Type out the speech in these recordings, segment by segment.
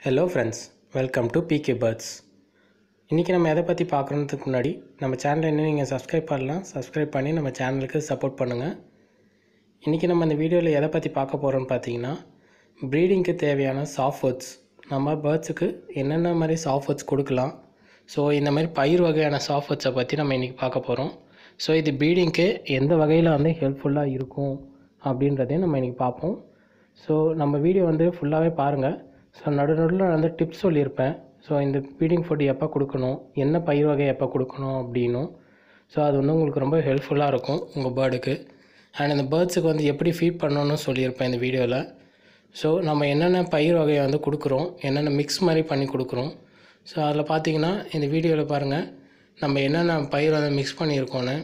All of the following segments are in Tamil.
hello friends welcome to PK birds இன்றைக்கி நம்ம எதை பற்றி பார்க்குறதுக்கு முன்னாடி நம்ம சேனலை இன்னும் நீங்கள் சப்ஸ்கிரைப் பண்ணலாம் சப்ஸ்கிரைப் பண்ணி நம்ம சேனலுக்கு சப்போர்ட் பண்ணுங்கள் இன்றைக்கி நம்ம இந்த வீடியோவில் எதை பற்றி பார்க்க போகிறோம்னு பார்த்தீங்கன்னா ப்ரீடிங்க்கு தேவையான சாஃப்ட் ஃபுட்ஸ் நம்ம பேர்ட்ஸுக்கு என்னென்ன மாதிரி சாஃப்ட் ஃபுட்ஸ் கொடுக்கலாம் ஸோ இந்த மாதிரி பயிர் வகையான சாஃப்ட் ஃபுட்ஸை பற்றி நம்ம இன்றைக்கி பார்க்க போகிறோம் ஸோ இது ப்ரீடிங்க்கு எந்த வகையில் வந்து ஹெல்ப்ஃபுல்லாக இருக்கும் அப்படின்றதையும் நம்ம இன்றைக்கி பார்ப்போம் ஸோ நம்ம வீடியோ வந்து ஃபுல்லாகவே பாருங்கள் ஸோ நடு நடுவில் நான் வந்து டிப்ஸ் சொல்லியிருப்பேன் ஸோ இந்த ஃபீடிங் ஃபுட் எப்போ கொடுக்கணும் என்ன பயிர் வகை எப்போ கொடுக்கணும் அப்படின்னும் ஸோ அது வந்து உங்களுக்கு ரொம்ப ஹெல்ப்ஃபுல்லாக இருக்கும் உங்கள் பேர்டுக்கு அண்ட் இந்த பேர்ட்ஸுக்கு வந்து எப்படி ஃபீட் பண்ணணும்னு சொல்லியிருப்பேன் இந்த வீடியோவில் ஸோ நம்ம என்னென்ன பயிர் வகையை வந்து கொடுக்குறோம் என்னென்ன மிக்ஸ் மாதிரி பண்ணி கொடுக்குறோம் ஸோ அதில் பார்த்தீங்கன்னா இந்த வீடியோவில் பாருங்கள் நம்ம என்னென்ன பயிர் வந்து மிக்ஸ் பண்ணியிருக்கோன்னு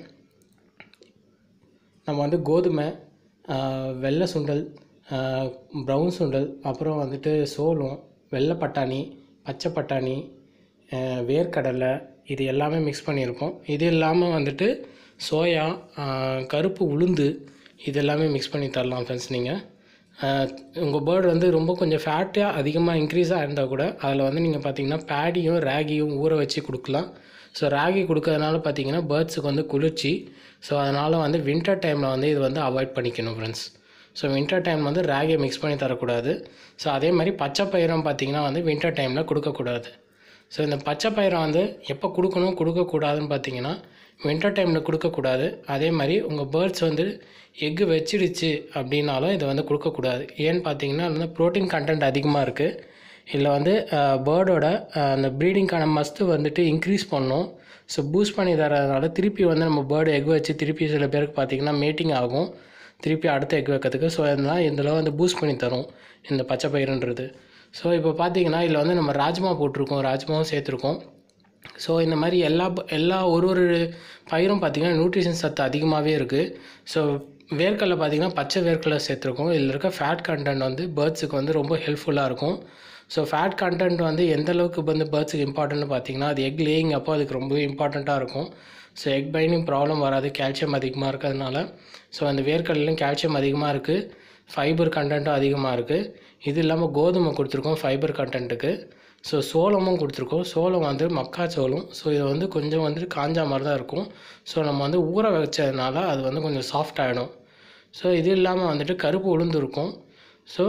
நம்ம வந்து கோதுமை ஆஹ், வெள்ளை சுண்டல் ப்ரௌன் சுண்டல் அப்புறம் வந்துட்டு சோளம் வெள்ளை பட்டாணி பச்சை பட்டாணி ஆஹ், வேர்க்கடலை இது எல்லாமே மிக்ஸ் பண்ணியிருக்கோம் இது இல்லாமல் வந்துட்டு சோயா ஆஹ், கருப்பு உளுந்து இது எல்லாமே மிக்ஸ் பண்ணி தரலாம் ஃப்ரெண்ட்ஸ் நீங்கள் உங்கள் பேர்டு வந்து ரொம்ப கொஞ்சம் ஃபேட்டாக அதிகமாக இன்க்ரீஸாக இருந்தால் கூட அதில் வந்து நீங்கள் பார்த்தீங்கன்னா பேடியும் ராகியும் ஊற வச்சு கொடுக்கலாம் ஸோ ராகி கொடுக்கறதுனால பார்த்தீங்கன்னா பேர்ட்ஸுக்கு வந்து குளிர்ச்சி ஸோ அதனால் வந்து வின்டர் டைமில் வந்து இது வந்து அவாய்ட் பண்ணிக்கணும் ஃப்ரெண்ட்ஸ் ஸோ வின்டர் டைம் வந்து ராகியை மிக்ஸ் பண்ணி தரக்கூடாது ஸோ அதே மாதிரி பச்சை பயிரம் பார்த்தீங்கன்னா வந்து வின்டர் டைமில் கொடுக்கக்கூடாது ஸோ இந்த பச்சை பயிரை வந்து எப்போ கொடுக்கணும் கொடுக்கக்கூடாதுன்னு பார்த்தீங்கன்னா வின்டர் டைமில் கொடுக்கக்கூடாது அதே மாதிரி உங்கள் பேர்ட்ஸ் வந்து எக்கு வச்சிடுச்சு அப்படின்னாலும் இதை வந்து கொடுக்கக்கூடாது ஏன்னு பார்த்தீங்கன்னா அதில் வந்து ப்ரோட்டீன் கண்டென்ட் அதிகமாக இருக்குது இதில் வந்து பேர்டோட அந்த ப்ரீடிங்க்கான மஸ்ட்டு வந்துட்டு இன்க்ரீஸ் பண்ணும் ஸோ பூஸ்ட் பண்ணி தரதுனால திருப்பி வந்து நம்ம பேர்டு எக் வச்சு திருப்பி சில பேருக்கு பார்த்தீங்கன்னா மீட்டிங் ஆகும் திருப்பி அடுத்த எக் வைக்கிறதுக்கு ஸோ இதெல்லாம் இதில் வந்து பூஸ்ட் பண்ணி தரும் இந்த பச்சை பயிறுன்றது ஸோ இப்போ பார்த்தீங்கன்னா இதில் வந்து நம்ம ராஜ்மா போட்டிருக்கோம் ராஜ்மாவும் சேர்த்துருக்கோம் ஸோ இந்த மாதிரி எல்லா ப- எல்லா ஒரு ஒரு பயிரும் பார்த்திங்கன்னா நியூட்ரிஷன் சத்து அதிகமாகவே இருக்குது ஸோ வேர்க்கடலை பார்த்திங்கன்னா பச்சை வேர்க்கடலை சேர்த்துருக்கோம் இதில் இருக்க ஃபேட் கண்டென்ட் வந்து பேர்ட்ஸுக்கு வந்து ரொம்ப ஹெல்ப்ஃபுல்லாக இருக்கும் ஸோ ஃபேட் கண்டென்ட் வந்து எந்த அளவுக்கு வந்து பேர்ட்ஸுக்கு இம்பார்ட்டன்ட்னு பார்த்தீங்கன்னா அது எக் லேயிங் அப்போ அதுக்கு ரொம்பவே இம்பார்ட்டண்ட்டாக இருக்கும் ஸோ எக் பைனிங் ப்ராப்ளம் வராது கால்சியம் அதிகமாக இருக்கிறதுனால ஸோ அந்த வேர்க்கடலையும் கால்சியம் அதிகமாக இருக்குது ஃபைபர் கண்டென்ட்டும் அதிகமாக இருக்குது இது இல்லாமல் கோதுமை கொடுத்துருக்கோம் ஃபைபர் கண்டென்ட்டுக்கு ஸோ சோளமும் கொடுத்துருக்கோம் சோளம் வந்து மக்காச்சோளம் ஸோ இது வந்து கொஞ்சம் வந்துட்டு காஞ்சா மாதிரி தான் இருக்கும் ஸோ நம்ம வந்து ஊற வச்சதுனால அது வந்து கொஞ்சம் சாஃப்ட் ஆகிடும் ஸோ இது இல்லாமல் வந்துட்டு கருப்பு உளுந்து இருக்கும் ஸோ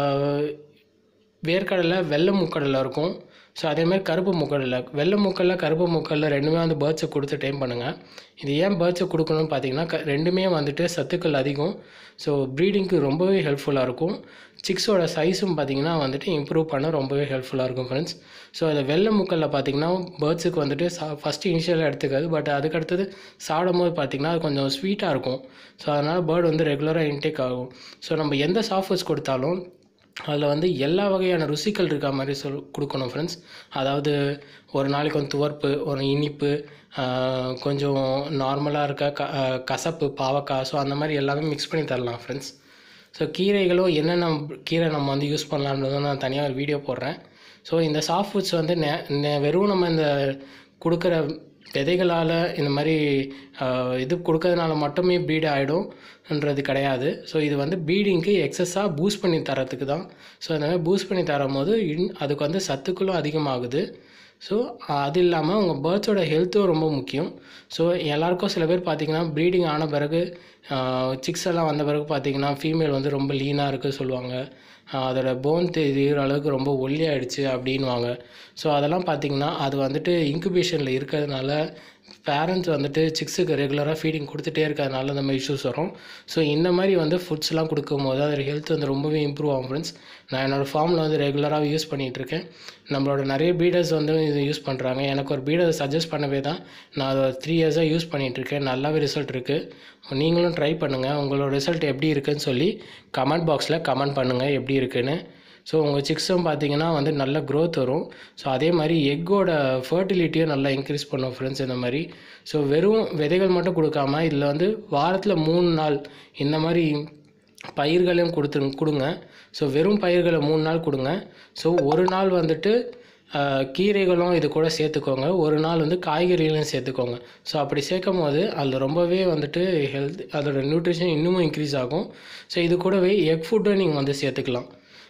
வேர்க்கடலை வெள்ளை முக்கடலை இருக்கும் ஸோ அதேமாதிரி கருப்பு முக்கடலை வெள்ளை முக்கடலை கருப்பு முக்கடலை ரெண்டுமே வந்து பேர்ட்ஸுக்கு கொடுத்து டைம் பண்ணுங்கள் இது ஏன் பேர்ட்ஸுக்கு கொடுக்கணும்னு பார்த்தீங்கன்னா க ரெண்டுமே வந்துட்டு சத்துக்கள் அதிகம் ஸோ ப்ரீடிங்க்கு ரொம்பவே ஹெல்ப்ஃபுல்லாக இருக்கும் சிக்ஸோட சைஸும் பார்த்தீங்கன்னா வந்துட்டு இம்ப்ரூவ் பண்ண ரொம்பவே ஹெல்ப்ஃபுல்லாக இருக்கும் ஃப்ரெண்ட்ஸ் ஸோ அந்த வெள்ளை முக்கல்ல பார்த்தீங்கன்னா பேர்ட்ஸுக்கு வந்துட்டு சா ஃபஸ்ட்டு இனிஷியலாக எடுத்துக்காது பட் அதுக்கடுத்தது சாப்பிடும்போது பார்த்தீங்கன்னா அது கொஞ்சம் ஸ்வீட்டாக இருக்கும் ஸோ அதனால் பேர்டு வந்து ரெகுலராக இன்டேக் ஆகும் ஸோ நம்ம எந்த சாஃப்ட் ஃபுட்ஸ் கொடுத்தாலும் அதில் வந்து எல்லா வகையான ருசிகள் இருக்க மாதிரி சொல் கொடுக்கணும் ஃப்ரெண்ட்ஸ் அதாவது ஒரு நாளைக்கு வந்து துவர்ப்பு ஒரு இனிப்பு ஆஹ், கொஞ்சம் நார்மலாக இருக்க க ஆஹ், கசப்பு பாவக்காய் ஸோ அந்த மாதிரி எல்லாமே மிக்ஸ் பண்ணி தரலாம் ஃப்ரெண்ட்ஸ் ஸோ கீரைகளும் என்னென்ன கீரை நம்ம வந்து யூஸ் பண்ணலான்றதும் நான் தனியாக ஒரு வீடியோ போடுறேன் ஸோ இந்த சாஃப்ட் ஃபுட்ஸ் வந்து நெ- நெ- வெறும் நம்ம இந்த கொடுக்குற விதைகளால் இந்த மாதிரி ஆஹ், இது கொடுக்கறதுனால மட்டுமே ப்ரீட் ஆகிடும்ன்றது கிடையாது ஸோ இது வந்து ப்ரீடிங்க்கு எக்ஸஸாக பூஸ்ட் பண்ணி தரத்துக்கு தான் ஸோ அந்த மாதிரி பூஸ்ட் பண்ணி தரும்போது இன் அதுக்கு வந்து சத்துக்களும் அதிகமாகுது ஸோ அது இல்லாமல் உங்கள் பேர்ட்ஸோட ஹெல்த்தும் ரொம்ப முக்கியம் ஸோ எல்லாருக்கும் சில பேர் பார்த்தீங்கன்னா ப்ரீடிங் ஆன பிறகு சிக்ஸ் எல்லாம் வந்த பிறகு பார்த்தீங்கன்னா ஃபீமேல் வந்து ரொம்ப லீனாக இருக்குது சொல்லுவாங்க ஆஹ் அதோட போன் தெரிகிற அளவுக்கு ரொம்ப ஒல்லியாயிடுச்சு அப்படின்வாங்க ஸோ அதெல்லாம் பார்த்தீங்கன்னா அது வந்துட்டு இன்குபேஷனில் இருக்கிறதுனால பேரண்ட்ஸ் வந்துட்டு சிக்ஸுக்கு ரெகுலராக ஃபீடிங் கொடுத்துட்டே இருக்கிறதுனால இந்த மாதிரி இஷ்யூஸ் வரும் ஸோ இந்த மாதிரி வந்து ஃபுட்ஸ்லாம் கொடுக்கும்போது அதோட ஹெல்த் வந்து ரொம்பவே இம்ப்ரூவ் ஆகும் ஃப்ரெண்ட்ஸ் நான் என்னோடய ஃபார்மில் வந்து ரெகுலராக யூஸ் பண்ணிகிட்டு இருக்கேன் நம்மளோட நிறைய பீடர்ஸ் வந்து இது யூஸ் பண்ணுறாங்க எனக்கு ஒரு பீடர் சஜஸ்ட் பண்ணவே தான் நான் அதை த்ரீ இயர்ஸாக யூஸ் பண்ணிகிட்டு இருக்கேன் நல்லாவே ரிசல்ட் இருக்குது நீங்களும் ட்ரை பண்ணுங்கள் உங்களோட ரிசல்ட் எப்படி இருக்குன்னு சொல்லி கமெண்ட் பாக்ஸில் கமெண்ட் பண்ணுங்கள் எப்படி இருக்குன்னு ஸோ உங்கள் சிக்ஸும் பார்த்தீங்கன்னா வந்து நல்ல growth வரும் ஸோ அதே மாதிரி எக்கோட ஃபர்டிலிட்டியும் நல்லா இன்க்ரீஸ் பண்ணும் ஃப்ரெண்ட்ஸ் இந்த மாதிரி ஸோ வெறும் விதைகள் மட்டும் கொடுக்காம இதில் வந்து வாரத்தில் மூணு நாள் இந்த மாதிரி பயிர்களையும் கொடுத்து கொடுங்க ஸோ வெறும் பயிர்களை மூணு நாள் கொடுங்க ஸோ ஒரு நாள் வந்துட்டு ஆஹ், கீரைகளும் இது கூட சேர்த்துக்கோங்க ஒரு நாள் வந்து காய்கறிகளையும் சேர்த்துக்கோங்க ஸோ அப்படி சேர்க்கும் போது அதில் ரொம்பவே வந்துட்டு ஹெல்த் அதோட நியூட்ரிஷன் இன்னமும் இன்க்ரீஸ் ஆகும் ஸோ இது கூடவே எக் ஃபுட்டும் நீங்கள் வந்து சேர்த்துக்கலாம்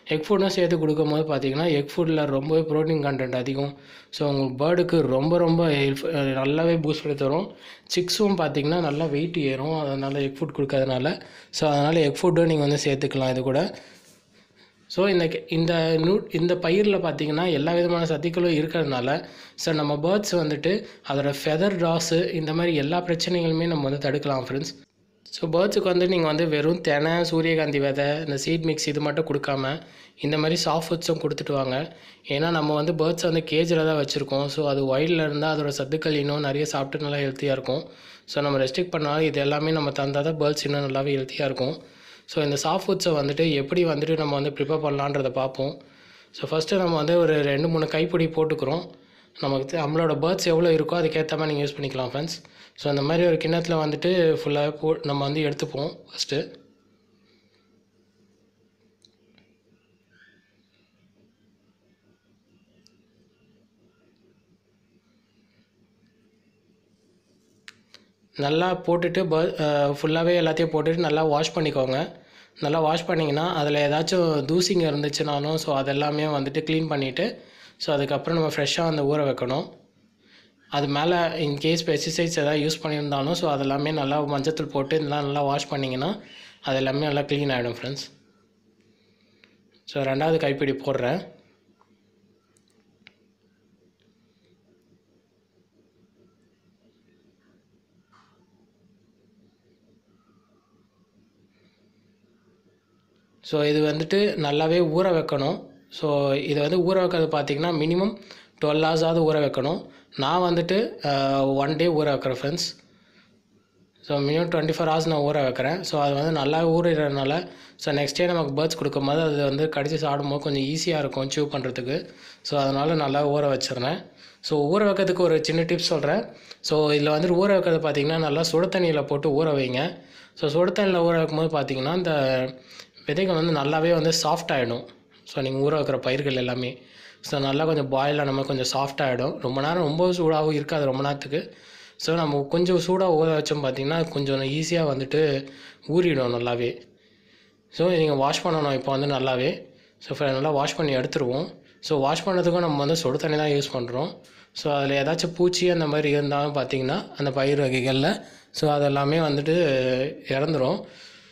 எக் ஃபுட்டும் சேர்த்து கொடுக்கும்போது பார்த்தீங்கன்னா எக் ஃபுட்டில் ரொம்பவே ப்ரோட்டீன் கண்டென்ட் அதிகம் ஸோ உங்கள் பேர்டுக்கு ரொம்ப ரொம்ப ஹெல்ப் நல்லாவே பூஸ்ட் பண்ணி தரும் சிக்ஸும் பார்த்தீங்கன்னா நல்லா வெயிட் ஏறும் அதனால் எக் ஃபுட் கொடுக்கறதுனால ஸோ அதனால் எக் ஃபுட்டும் நீங்கள் வந்து சேர்த்துக்கலாம் இது கூட ஸோ இந்த கெ- இந்த நூ இந்த பயிரில் பார்த்தீங்கன்னா எல்லா விதமான சத்துக்களும் இருக்கிறதுனால ஸோ நம்ம பேர்ட்ஸ் வந்துட்டு அதோட ஃபெதர் லாஸு இந்த மாதிரி எல்லா பிரச்சனைகளுமே நம்ம வந்து தடுக்கலாம் ஃப்ரெண்ட்ஸ் ஸோ பேர்ட்ஸுக்கு வந்து நீங்கள் வந்து வெறும் தெனை சூரியகாந்தி விதை இந்த சீட் மிக்ஸ் இது மட்டும் கொடுக்காம இந்த மாதிரி சாஃப்ட் ஃபுட்ஸும் கொடுத்துட்டு வாங்க ஏன்னா நம்ம வந்து பேர்ட்ஸ் வந்து கேஜில் தான் வச்சுருக்கோம் ஸோ அது ஒயிலில் இருந்தால் அதோட சத்துக்கள் இன்னும் நிறைய சாப்பிட்டு நல்லா ஹெல்த்தியாக இருக்கும் ஸோ நம்ம ரெஸ்ட்ரிக்ட் பண்ணாலும் இது எல்லாமே நம்ம தந்தால் தான் பேர்ட்ஸ் இன்னும் நல்லாவே ஹெல்த்தியாக இருக்கும் ஸோ இந்த சாஃப்ட் ஃபுட்ஸை வந்துட்டு எப்படி வந்துட்டு நம்ம வந்து ப்ரிப்பேர் பண்ணலான்றதை பார்ப்போம் ஸோ ஃபஸ்ட்டு நம்ம வந்து ஒரு ரெண்டு மூணு கைப்பிடி போட்டுக்கிறோம் நமக்கு தெ- நம்மளோட பேர்ட்ஸ் எவ்வளோ இருக்கோ அதுக்கேற்ற மாதிரி நீங்கள் யூஸ் பண்ணிக்கலாம் ஃப்ரெண்ட்ஸ் ஸோ அந்த மாதிரி ஒரு கிண்ணத்தில் வந்துட்டு ஃபுல்லாக போ நம்ம வந்து எடுத்துப்போம் ஃபஸ்ட்டு நல்லா போட்டுட்டு ப ஃபுல்லாகவே எல்லாத்தையும் போட்டுட்டு நல்லா வாஷ் பண்ணிக்கோங்க நல்லா வாஷ் பண்ணிங்கன்னா அதில் ஏதாச்சும் தூசிங்க இருந்துச்சுனாலும் ஸோ அதெல்லாமே வந்துட்டு க்ளீன் பண்ணிவிட்டு ஸோ அதுக்கப்புறம் நம்ம ஃப்ரெஷ்ஷாக அந்த ஊற வைக்கணும் அது மேலே இன்கேஸ் பெஸ்டிசைட்ஸ் எதாவது யூஸ் பண்ணியிருந்தாலும் ஸோ அதெல்லாமே நல்லா மஞ்சத்தூள் போட்டு இதெல்லாம் நல்லா வாஷ் பண்ணிங்கன்னா அது எல்லாமே நல்லா க்ளீன் ஆகிடும் ஃப்ரெண்ட்ஸ் ஸோ ரெண்டாவது கைப்பிடி போடுறேன் ஸோ இது வந்துட்டு நல்லாவே ஊற வைக்கணும் ஸோ இதை வந்து ஊற வைக்கிறது பார்த்தீங்கன்னா மினிமம் டுவெல் ஹவர்ஸாவது ஊற வைக்கணும் நான் வந்துட்டு ஒன் டே ஊற வைக்கிறேன் friends so minimum twenty four hours நான் ஊற வைக்கிறேன் ஸோ அது வந்து நல்லா ஊறிடுறதுனால ஸோ நெக்ஸ்ட் டே நமக்கு பேர்ட்ஸ் கொடுக்கும்போது அது வந்து கடிச்சு சாப்பிடும்போது கொஞ்சம் ஈஸியாக இருக்கும் சீவ் பண்ணுறதுக்கு ஸோ அதனால் நல்லா ஊற வச்சிடுறேன் ஸோ ஊற வைக்கிறதுக்கு ஒரு சின்ன டிப்ஸ் சொல்கிறேன் ஸோ இதில் வந்துட்டு ஊற வைக்கிறது பார்த்தீங்கன்னா நல்லா சுட தண்ணியில் போட்டு ஊற வைங்க ஸோ சுட தண்ணியில் ஊற வைக்கும்போது பார்த்தீங்கன்னா இந்த விதைகள் வந்து நல்லாவே வந்து சாஃப்ட் ஆகிடும் ஸோ நீங்கள் ஊற வைக்கிற பயிர்கள் எல்லாமே ஸோ நல்லா கொஞ்சம் பாயில் ஆன மாதிரி கொஞ்சம் சாஃப்ட் ஆகிடும் ரொம்ப நேரம் ரொம்ப சூடாகவும் இருக்காது ரொம்ப நேரத்துக்கு ஸோ நம்ம கொஞ்சம் சூடாக ஊற வச்சோம் பார்த்தீங்கன்னா கொஞ்சம் ஈஸியாக வந்துட்டு ஊறிடும் நல்லாவே ஸோ நீங்கள் வாஷ் பண்ணணும் இப்போ வந்து நல்லாவே ஸோ நல்லா வாஷ் பண்ணி எடுத்துருவோம் ஸோ வாஷ் பண்ணதுக்கும் நம்ம வந்து சுடு தண்ணி தான் யூஸ் பண்ணுறோம் ஸோ அதில் ஏதாச்சும் பூச்சி அந்த மாதிரி இருந்தாலும் பார்த்தீங்கன்னா அந்த பயிர் வகைகளில் ஸோ அதெல்லாமே வந்துட்டு இறந்துரும்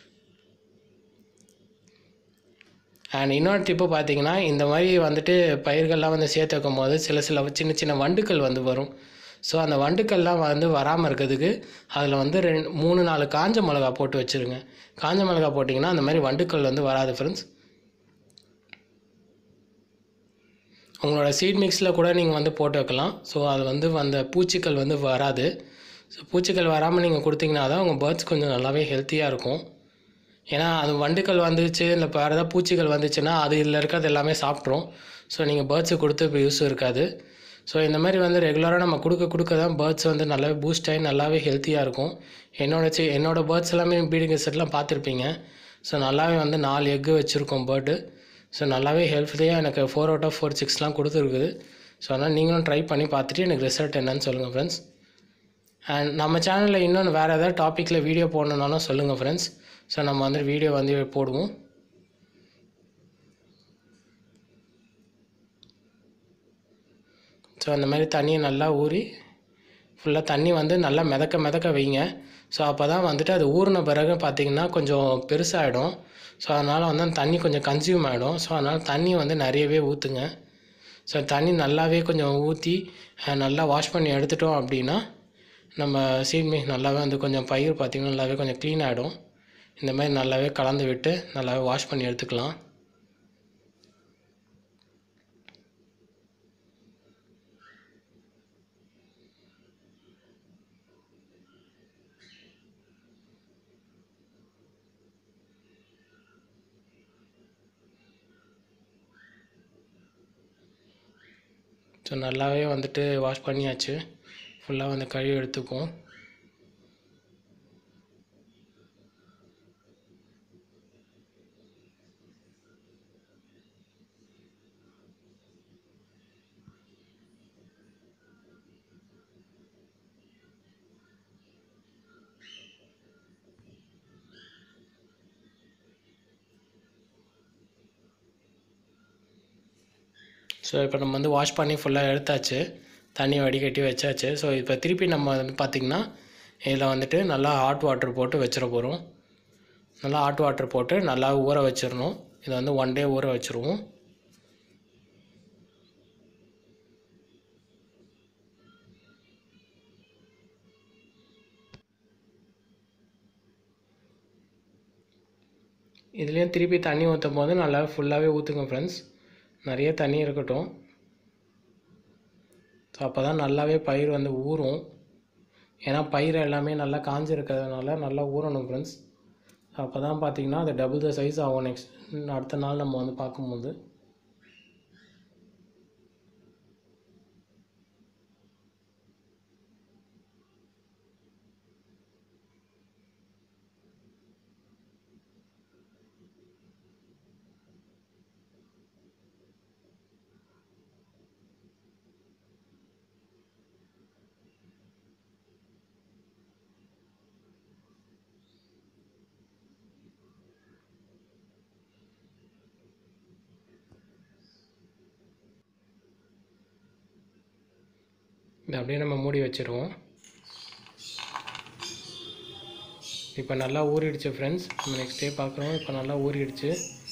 அண்ட் இன்னொரு டிப்பு பார்த்தீங்கன்னா இந்த மாதிரி வந்துட்டு பயிர்கள்லாம் வந்து சேர்த்து வைக்கும் போது சில சில சின்ன சின்ன வண்டுகள் வந்து வரும் ஸோ அந்த வண்டுக்கள்லாம் வந்து வராமல் இருக்கிறதுக்கு அதில் வந்து ரெண்டு மூணு நாலு காஞ்ச மிளகா போட்டு வச்சுருங்க காஞ்ச மிளகா போட்டிங்கன்னா அந்த மாதிரி வண்டுக்கள் வந்து வராது ஃப்ரெண்ட்ஸ் உங்களோட சீட் மிக்ஸில் கூட நீங்கள் வந்து போட்டு வைக்கலாம் ஸோ அது வந்து அந்த பூச்சிகள் வந்து வராது ஸோ பூச்சிகள் வராமல் நீங்கள் கொடுத்தீங்கன்னா தான் உங்கள் பேர்ட்ஸ் கொஞ்சம் நல்லாவே ஹெல்த்தியாக இருக்கும் ஏன்னா அது வண்டுகள் வந்துச்சு இல்லை வேறு ஏதாவது பூச்சிகள் வந்துச்சுன்னா அது இதில் இருக்கிறது எல்லாமே சாப்பிட்ரும் ஸோ நீங்கள் பேர்ட்ஸுக்கு கொடுத்து இப்போ யூஸும் இருக்காது ஸோ இந்த மாதிரி வந்து ரெகுலராக நம்ம கொடுக்க கொடுக்க தான் பேர்ட்ஸ் வந்து நல்லாவே பூஸ்ட் ஆகி நல்லாவே ஹெல்த்தியாக இருக்கும் என்னோட சி என்னோட பேர்ட்ஸ் எல்லாமே ப்ரீடிங் செட்லாம் பார்த்துருப்பீங்க ஸோ நல்லாவே வந்து நாலு எக்கு வச்சுருக்கோம் பேர்டு ஸோ நல்லாவே ஹெல்ப்ஃபுல்லியாக எனக்கு ஃபோர் அவுட் ஆஃப் ஃபோர் சிக்ஸ்லாம் கொடுத்துருக்குது ஸோ அதனால் நீங்களும் ட்ரை பண்ணி பார்த்துட்டு எனக்கு ரிசல்ட் என்னன்னு சொல்லுங்கள் ஃப்ரெண்ட்ஸ் அண்ட் நம்ம சேனலில் இன்னொன்று வேறு ஏதாவது டாப்பிக்கில் வீடியோ போடணுன்னாலும் சொல்லுங்கள் ஃப்ரெண்ட்ஸ் ஸோ நம்ம வந்து வீடியோ வந்து போடுவோம் ஸோ அந்த மாதிரி தண்ணியை நல்லா ஊறி ஃபுல்லாக தண்ணி வந்து நல்லா மிதக்க மிதக்க வைங்க ஸோ அப்போ தான் வந்துட்டு அது ஊறின பிறகு பார்த்தீங்கன்னா கொஞ்சம் பெருசாகிடும் ஸோ அதனால் வந்து அந்த தண்ணி கொஞ்சம் கன்சியூம் ஆகிடும் ஸோ அதனால் தண்ணி வந்து நிறையவே ஊற்றுங்க ஸோ தண்ணி நல்லாவே கொஞ்சம் ஊற்றி நல்லா வாஷ் பண்ணி எடுத்துட்டோம் அப்படின்னா நம்ம சீட் மிக்ஸ் நல்லாவே வந்து கொஞ்சம் பயிர் பார்த்திங்கன்னா நல்லாவே கொஞ்சம் க்ளீன் ஆகிடும் இந்த மாதிரி நல்லாவே கலந்து விட்டு நல்லாவே வாஷ் பண்ணி எடுத்துக்கலாம் ஸோ நல்லாவே வந்துட்டு வாஷ் பண்ணியாச்சு ஃபுல்லாக வந்து கழுவி எடுத்துக்கும் ஸோ இப்போ நம்ம வந்து வாஷ் பண்ணி ஃபுல்லாக எடுத்தாச்சு தண்ணி வடிகட்டி வச்சாச்சு ஸோ இப்போ திருப்பி நம்ம வந்து பார்த்திங்கன்னா இதில் வந்துட்டு நல்லா ஹாட் வாட்டர் போட்டு வச்சிட போகிறோம் நல்லா ஹாட் வாட்டர் போட்டு நல்லா ஊற வச்சிடணும் இதை வந்து ஒன் டே ஊற வச்சுருவோம் இதுலேயும் திருப்பி தண்ணி ஊற்றும் போது நல்லா ஃபுல்லாகவே ஊற்றுங்க ஃப்ரெண்ட்ஸ் நிறைய தண்ணி இருக்கட்டும் ஸோ அப்போ தான் நல்லாவே பயிர் வந்து ஊறும் ஏன்னா பயிர் எல்லாமே நல்லா காஞ்சிருக்கிறதுனால நல்லா ஊறணும் ஃப்ரெண்ட்ஸ் அப்போ தான் பார்த்தீங்கன்னா அது டபுள் த சைஸ் ஆகும் நெக்ஸ்ட் அடுத்த நாள் நம்ம வந்து பார்க்கும்போது இதை அப்படியே நம்ம மூடி வச்சிருவோம் இப்போ நல்லா ஊறிடுச்சு ஃப்ரெண்ட்ஸ் நம்ம நெக்ஸ்ட் டே பார்க்குறோம் இப்போ நல்லா ஊறிடுச்சு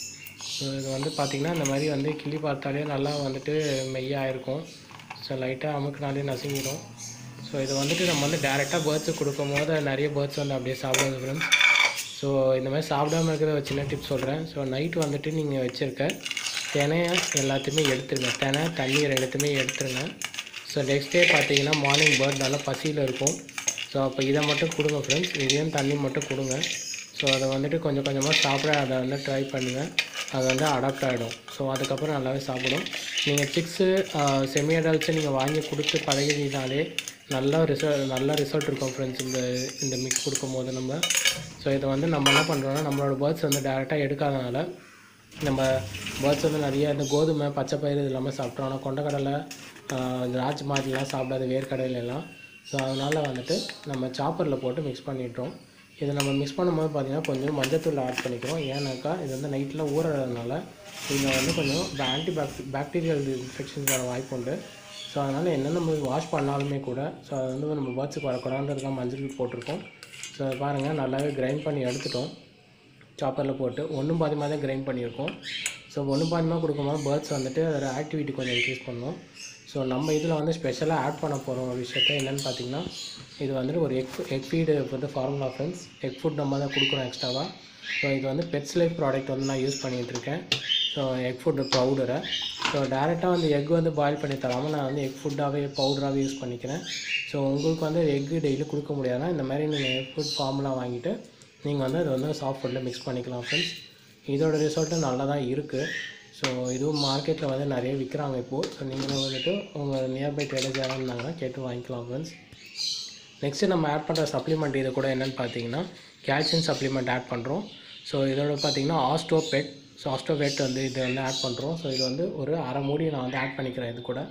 ஸோ இது வந்து பார்த்திங்கன்னா இந்த மாதிரி வந்து கிள்ளி பார்த்தாலே நல்லா வந்துட்டு மெய்யாக இருக்கும் ஸோ லைட்டாக அமுக்குனாலே நசுங்கிடும் ஸோ இதை வந்துட்டு நம்ம வந்து டேரெக்டாக பேர்ட்ஸுக்கு கொடுக்கும் போது நிறைய பேர்ட்ஸ் வந்து அப்படியே சாப்பிடுது ஃப்ரெண்ட்ஸ் ஸோ இந்த மாதிரி சாப்பிடாம இருக்கிறத ஒரு சின்ன டிப்ஸ் சொல்கிறேன் ஸோ நைட் வந்துட்டு நீங்கள் வச்சுருக்க தினையை எல்லாத்தையுமே எடுத்துருங்க தினை தண்ணி ரெண்டுத்தையுமே எடுத்துருங்க ஸோ நெக்ஸ்ட் டே பார்த்தீங்கன்னா மார்னிங் பேர்ட் நல்லா பசியில் இருக்கும் ஸோ அப்போ இதை மட்டும் கொடுங்க ஃப்ரெண்ட்ஸ் இதையும் தண்ணி மட்டும் கொடுங்க ஸோ அதை வந்துட்டு கொஞ்சம் கொஞ்சமாக சாப்பிட அதை வந்து ட்ரை பண்ணுங்கள் அது வந்து அடாப்ட் ஆகிடும் ஸோ அதுக்கப்புறம் நல்லாவே சாப்பிடும் நீங்கள் சிக்ஸு செமி அடல்ட்ஸு நீங்கள் வாங்கி கொடுத்து பழகினாலே நல்ல ரிசல்ட் நல்ல ரிசல்ட் இருக்கும் ஃப்ரெண்ட்ஸ் இந்த இந்த மிக்ஸ் கொடுக்கும்போது நம்ம ஸோ இதை வந்து நம்ம என்ன பண்ணுறோன்னா நம்மளோட பேர்ட்ஸ் வந்து டேரெக்டாக எடுக்காதனால நம்ம பேர்ட்ஸ் வந்து நிறைய இந்த கோதுமை பச்சை பயிறு இது எல்லாமே சாப்பிட்றோம் ஆனால் கொண்டக்கடலை இந்த ராஜ்மாதிலாம் சாப்பிடாது வேர்க்கடலை எல்லாம் ஸோ அதனால் வந்துட்டு நம்ம சாப்பரில் போட்டு மிக்ஸ் பண்ணிட்டோம் இதை நம்ம மிக்ஸ் பண்ணும்போது பார்த்திங்கன்னா கொஞ்சம் மஞ்சத்தூள் ஆட் பண்ணிக்கிறோம் ஏன்னாக்கா இது வந்து நைட்டில் ஊறுறதுனால இதில் வந்து கொஞ்சம் ஆன்டி பாக்டி பாக்டீரியல் இன்ஃபெக்ஷன்ஸ் வர வாய்ப்பு உண்டு ஸோ அதனால் என்ன நம்ம வாஷ் பண்ணாலுமே கூட ஸோ அது வந்து நம்ம பேர்ட்ஸுக்கு வரக்கூடாதுன்றதுக்காக மஞ்சள் போட்டிருக்கோம் ஸோ அதை பாருங்கள் நல்லாவே கிரைண்ட் பண்ணி எடுத்துட்டோம் சாப்பரில் போட்டு ஒன்றும் பாதிமாக தான் கிரைண்ட் பண்ணியிருக்கோம் ஸோ ஒன்று பாதிமாக கொடுக்கும்போது பேர்ட்ஸ் வந்துட்டு அதோட ஆக்டிவிட்டி கொஞ்சம் இன்க்ரீஸ் பண்ணும் ஸோ நம்ம இதில் வந்து ஸ்பெஷலாக ஆட் பண்ண போகிற ஒரு விஷயத்த என்னென்னு பார்த்தீங்கன்னா இது வந்துட்டு ஒரு எக் எக் ஃபீடு வந்து ஃபார்முலா ஃப்ரெண்ட்ஸ் எக் ஃபுட் நம்ம தான் கொடுக்குறோம் எக்ஸ்ட்ராவாக ஸோ இது வந்து பெட்ஸ் லைஃப் ப்ராடக்ட் வந்து நான் யூஸ் பண்ணிகிட்ருக்கேன் ஸோ எக் ஃபுட் பவுடரை ஸோ டேரெக்டாக வந்து எக் வந்து பாயில் பண்ணி தராமல் நான் வந்து எக் ஃபுட்டாகவே பவுடராகவே யூஸ் பண்ணிக்கிறேன் ஸோ உங்களுக்கு வந்து எக்கு டெய்லி கொடுக்க முடியாதுன்னா இந்த மாதிரி நீங்கள் எக் ஃபுட் ஃபார்முலா வாங்கிட்டு நீங்கள் வந்து அதை வந்து சாஃப்ட் ஃபுட்டில் மிக்ஸ் பண்ணிக்கலாம் ஃப்ரெண்ட்ஸ் இதோட ரிசல்ட்டும் நல்லா தான் இருக்குது ஸோ இதுவும் மார்க்கெட்டில் வந்து நிறைய விற்கிறாங்க இப்போது ஸோ நீங்களும் வந்துட்டு உங்கள் நியர்பை ட்ரேடர்ஸ் யாராவது இருந்தாங்கன்னா கேட்டு வாங்கிக்கலாம் ஃப்ரெண்ட்ஸ் நெக்ஸ்ட்டு நம்ம ஆட் பண்ணுற சப்ளிமெண்ட் இது கூட என்னென்னு பார்த்தீங்கன்னா கால்சியம் சப்ளிமெண்ட் ஆட் பண்ணுறோம் ஸோ இதோட பார்த்தீங்கன்னா ஆஸ்டோபெட் ஸோ ஆஸ்டோபெட் வந்து இது வந்து ஆட் பண்ணுறோம் ஸோ இது வந்து ஒரு அரை மூடி நான் வந்து ஆட் பண்ணிக்கிறேன் இது கூட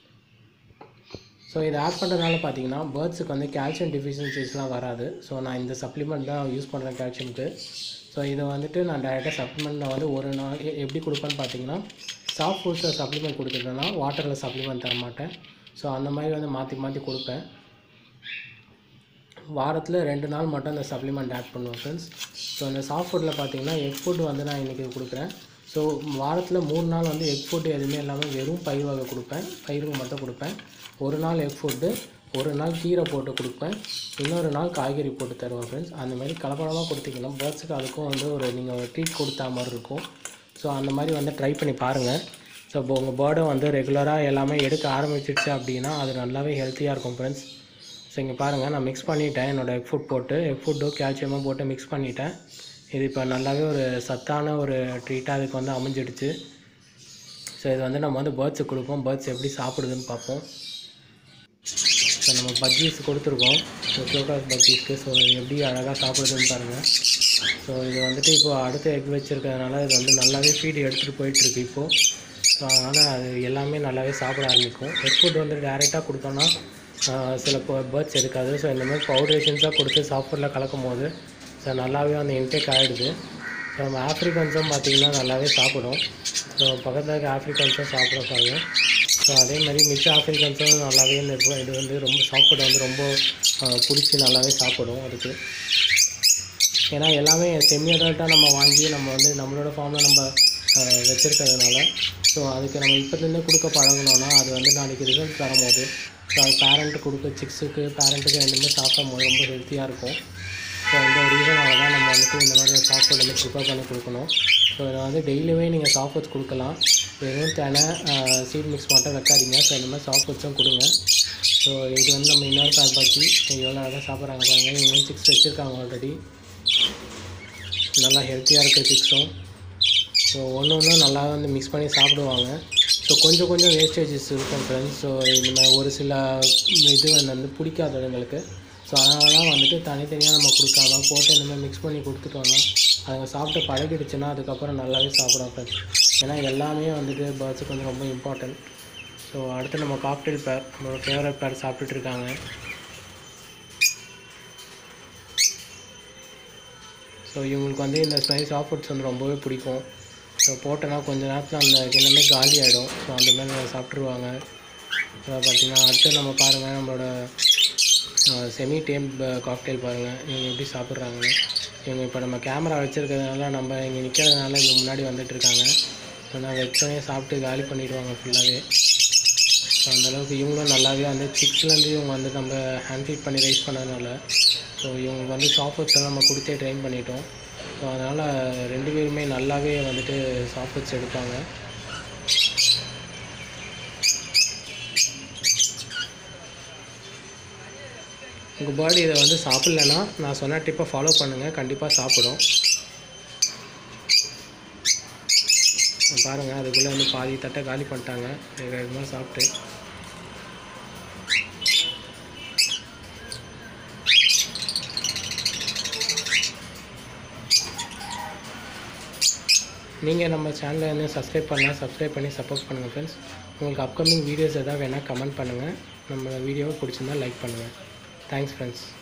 ஸோ இதை ஆட் பண்ணுறதுனால பார்த்தீங்கன்னா பேர்ட்ஸுக்கு வந்து கால்சியம் டிஃபிஷியன்சிஸ்லாம் வராது ஸோ நான் இந்த சப்ளிமெண்ட் தான் யூஸ் பண்ணுறேன் கால்சியம்க்கு ஸோ இதை வந்துட்டு நான் டேரெக்டாக சப்ளிமெண்ட்டில் வந்து ஒரு நாள் எ- எப்படி கொடுப்பேன்னு பார்த்தீங்கன்னா சாஃப்ட் ஃபுட்ஸில் சப்ளிமெண்ட் கொடுத்துட்டேன்னா வாட்டரில் சப்ளிமெண்ட் தர மாட்டேன் ஸோ அந்த மாதிரி வந்து மாற்றி மாற்றி கொடுப்பேன் வாரத்தில் ரெண்டு நாள் மட்டும் அந்த சப்ளிமெண்ட் ஆட் பண்ணுவேன் ஃப்ரெண்ட்ஸ் ஸோ இந்த சாஃப்ட் ஃபுட்டில் பார்த்தீங்கன்னா எக் ஃபுட் வந்து நான் இன்றைக்கி கொடுக்குறேன் ஸோ வாரத்தில் மூணு நாள் வந்து எக் ஃபுட் எதுவுமே இல்லாமல் வெறும் பயிர் வகை கொடுப்பேன் பயிருக்கு மட்டும் கொடுப்பேன் ஒரு நாள் எக் ஃபுட்டு ஒரு நாள் கீரை போட்டு கொடுப்பேன் இன்னொரு நாள் காய்கறி போட்டு தருவேன் ஃப்ரெண்ட்ஸ் அந்த மாதிரி கலப்படமாக கொடுத்தீங்கன்னா பேர்ட்ஸுக்கு அதுக்கும் வந்து ஒரு நீங்கள் ஒரு ட்ரீட் கொடுத்தா மாதிரி இருக்கும் ஸோ அந்த மாதிரி வந்து ட்ரை பண்ணி பாருங்கள் ஸோ இப்போ உங்கள் பேர்டை வந்து ரெகுலராக எல்லாமே எடுக்க ஆரம்பிச்சிடுச்சு அப்படின்னா அது நல்லாவே ஹெல்த்தியாக இருக்கும் ஃப்ரெண்ட்ஸ் ஸோ இங்கே பாருங்கள் நான் மிக்ஸ் பண்ணிட்டேன் என்னோடய எக் ஃபுட் போட்டு எக் ஃபுட்டும் கேல்சியமும் போட்டு மிக்ஸ் பண்ணிட்டேன் இது இப்போ நல்லாவே ஒரு சத்தான ஒரு ட்ரீட்டாக அதுக்கு வந்து அமைஞ்சிடுச்சு ஸோ இது வந்து நம்ம வந்து பேர்ட்ஸுக்கு கொடுப்போம் பேர்ட்ஸ் எப்படி சாப்பிடுதுன்னு பார்ப்போம் ஸோ நம்ம பஜ்ஜீஸ் கொடுத்துருக்கோம் ஸோ ஃப்ளோட்டாஸ் பஜ்ஜீஸ்க்கு ஸோ இது எப்படி அழகாக சாப்பிடுதுன்னு பாருங்கள் ஸோ இது வந்துட்டு இப்போ அடுத்த எக் வச்சுருக்கிறதுனால இது வந்து நல்லாவே ஃபீடு எடுத்துகிட்டு போயிட்டுருக்கு இப்போது ஸோ அதனால் அது எல்லாமே நல்லாவே சாப்பிட ஆரம்பிக்கும் எக் ஃபுட் வந்து டேரெக்டாக கொடுத்தோன்னா ஆஹ், சில பேர்ட்ஸ் எடுக்காது ஸோ இந்த மாதிரி பவுடரேஷன்ஸாக கொடுத்து சாப்பிட்ல கலக்கும் போது ஸோ நல்லாவே அந்த இன்டேக் ஆகிடுது ஸோ நம்ம ஆஃப்ரிக்கன்ஸும் பார்த்திங்கன்னா நல்லாவே சாப்பிடும் ஸோ பக்கத்தில் இருக்க ஆஃப்ரிக்கன்ஸும் சாப்பிட பாருங்கள் ஸோ அதே மாதிரி மிச்ச ஆஃப்ரிக்கன்ஸும் நல்லாவே இந்த இப்போ இது வந்து ரொம்ப சாப்பிட வந்து ரொம்ப அஹ், பிடிச்சி நல்லாவே சாப்பிடும் அதுக்கு ஏன்னா எல்லாமே செமி அடல்ட்டாக நம்ம வாங்கி நம்ம வந்து நம்மளோட ஃபார்மில் நம்ம வச்சுருக்கிறதுனால ஸோ அதுக்கு நம்ம இப்போதுலேருந்தே கொடுக்க பழகணும்னா அது வந்து நாளைக்கு ரிசல்ட் தரும்போது ஸோ அது பேரண்ட்டு கொடுக்க சிக்ஸுக்கு பேரண்ட்டுக்கு ரெண்டுமே சாப்பிடும் போது ரொம்ப ஹெல்த்தியாக இருக்கும் ஸோ இந்த ரீசனால தான் நம்ம வந்துட்டு இந்த மாதிரி சாஃப்ட் ஃபுட் வந்து ப்ரிப்பேர் பண்ணி கொடுக்கணும் ஸோ இதை வந்து டெய்லியுமே நீங்கள் சாஃப்ட் ஃபுட்ஸ் கொடுக்கலாம் வெறும் தினை சீட் மிக்ஸ் மட்டும் வைக்காதீங்க ஸோ இந்த மாதிரி சாஃப்ட் ஃபுட்ஸும் கொடுங்க ஸோ இது வந்து நம்ம இன்னொரு பேர் பற்றி எவ்வளோ அழகாக சாப்பிட்றாங்க பாருங்கள் இவங்க சிக்ஸ் வச்சுருக்காங்க ஆல்ரெடி நல்லா ஹெல்த்தியாக இருக்குது சிக்ஸும் ஸோ ஒன்று ஒன்று நல்லா வந்து மிக்ஸ் பண்ணி சாப்பிடுவாங்க ஸோ கொஞ்சம் கொஞ்சம் வேஸ்டேஜஸ் இருக்கும் ஃப்ரெண்ட்ஸ் ஸோ இந்த மாதிரி ஒரு சில இது வந்து பிடிக்காது எங்களுக்கு ஸோ அதனால தான் வந்துட்டு தனித்தனியாக நம்ம கொடுக்காம போட்டு இந்த மாதிரி மிக்ஸ் பண்ணி கொடுத்துட்டோன்னா அதுங்க சாப்பிட்டு பழகிடுச்சுன்னா அதுக்கப்புறம் நல்லாவே சாப்பிடும் ஃப்ரெண்ட்ஸ் ஏன்னா எல்லாமே வந்துட்டு பேர்ட்ஸுக்கு வந்து ரொம்ப இம்பார்ட்டன்ட் ஸோ அடுத்து நம்ம காக்டெயில் பேர் நம்மளோட ஃபேவரட் பேர் சாப்பிட்டுட்டு இருக்காங்க ஸோ இவங்களுக்கு வந்து இந்த ஸ்மைல் சாஃப்ட் ஃபுட்ஸ் வந்து ரொம்பவே பிடிக்கும் ஸோ போட்டோன்னா கொஞ்ச நேரத்தில் அந்த எல்லாமே காலி ஆகிடும் ஸோ அந்த மாதிரி சாப்பிட்ருவாங்க ஸோ பார்த்திங்கன்னா அடுத்து நம்ம பாருங்கள் நம்மளோட செமி டேம் காக்டெயில் பாருங்கள் இவங்க எப்படி சாப்பிட்றாங்கன்னு இவங்க இப்போ நம்ம கேமரா வச்சுருக்கிறதுனால நம்ம இங்கே நிற்கிறதுனால இங்கே முன்னாடி வந்துட்டு இருக்காங்க ஸோ நான் வச்சோடனே சாப்பிட்டு காலி பண்ணிடுவாங்க ஃபுல்லாகவே ஸோ அந்தளவுக்கு இவங்களும் நல்லாவே வந்து சிக்ஸ்லேருந்து இவங்க வந்து நம்ம ஹேண்ட் ஃபீட் பண்ணி ரைஸ் பண்ணதுனால ஸோ இவங்களுக்கு வந்து சாஃப்ட்வேர்ஸ் நம்ம கொடுத்தே ட்ரெயின் பண்ணிட்டோம் ஸோ அதனால் ரெண்டு பேருமே நல்லாவே வந்துட்டு சாஃப்ட்வேர்ஸ் எடுப்பாங்க உங்கள் பேர்டு இதை வந்து சாப்பிட்லன்னா நான் சொன்ன டிப்பை ஃபாலோ பண்ணுங்கள் கண்டிப்பாக சாப்பிடும் பாருங்கள் அதுக்குள்ளே வந்து பாதி தட்டை காலி பண்ணிட்டாங்க வேக வேகமாக சாப்பிட்டு நீங்கள் நம்ம சேனலை வந்து சப்ஸ்கிரைப் பண்ணால் சப்ஸ்கிரைப் பண்ணி சப்போர்ட் பண்ணுங்கள் ஃப்ரெண்ட்ஸ் உங்களுக்கு அப்கமிங் வீடியோஸ் எதாவது வேணால் கமெண்ட் பண்ணுங்கள் நம்ம வீடியோவை பிடிச்சிருந்தா லைக் பண்ணுங்கள் தேங்க்ஸ் ஃப்ரெண்ட்ஸ்